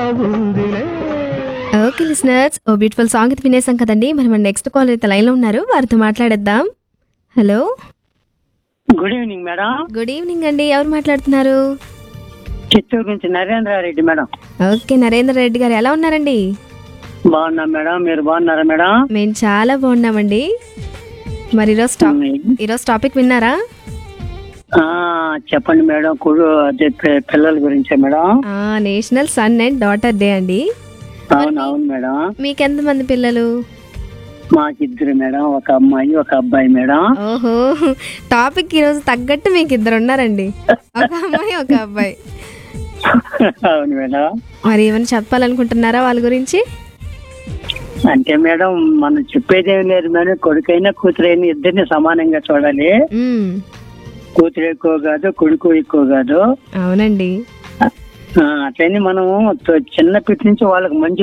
ఉందిలే okay listeners ఓ beautiful song అయితే వినేసాం కదండి మరి మన నెక్స్ట్ కాల్ అయితే లైన్లో ఉన్నారు వారితో మాట్లాడేద్దాం hello good evening madam good evening అండి ఎవరు మాట్లాడుతున్నారు చిత్తూరు నుంచి నరేంద్రారెడ్డి మేడం ఓకే నరేంద్ర రెడ్డి గారు ఎలా ఉన్నారండి బాగున్నా మేడం మీరు బాగున్నారా మేడం మేము చాలా బాగున్నామండి మరి ఈరోజు టాప్ ఈరోజు టాపిక్ విన్నారా ఆ, చెప్పండి మేడం కుడు అదే పి- పిల్లల గురించే madam national son and daughter day అండి అవును అవును మేడం మీకు ఎంతమంది పిల్లలు మాకిద్దరు మేడం ఒక అమ్మాయి ఒక అబ్బాయి మేడం ఓహో టాపిక్ ఈరోజు తగ్గట్టు మీకు ఇద్దరు ఉన్నారండి ఒక అమ్మాయి ఒక అబ్బాయి అవును మేడం మరి ఏమైనా చెప్పాలనుకుంటున్నారా వాళ్ళ గురించి అంటే మేడం మనం చెప్పేది ఏం లేదు మేడం కొడుకైనా కూతురైనా ఇద్దరిని సమానంగా చూడాలి మ్మ్. కూతురు ఎక్కువ కాదు కొడుకు ఎక్కువ కాదు అవునండి ఆ, అట్లనే మనము చిన్నప్పటి నుంచి వాళ్ళకి మంచి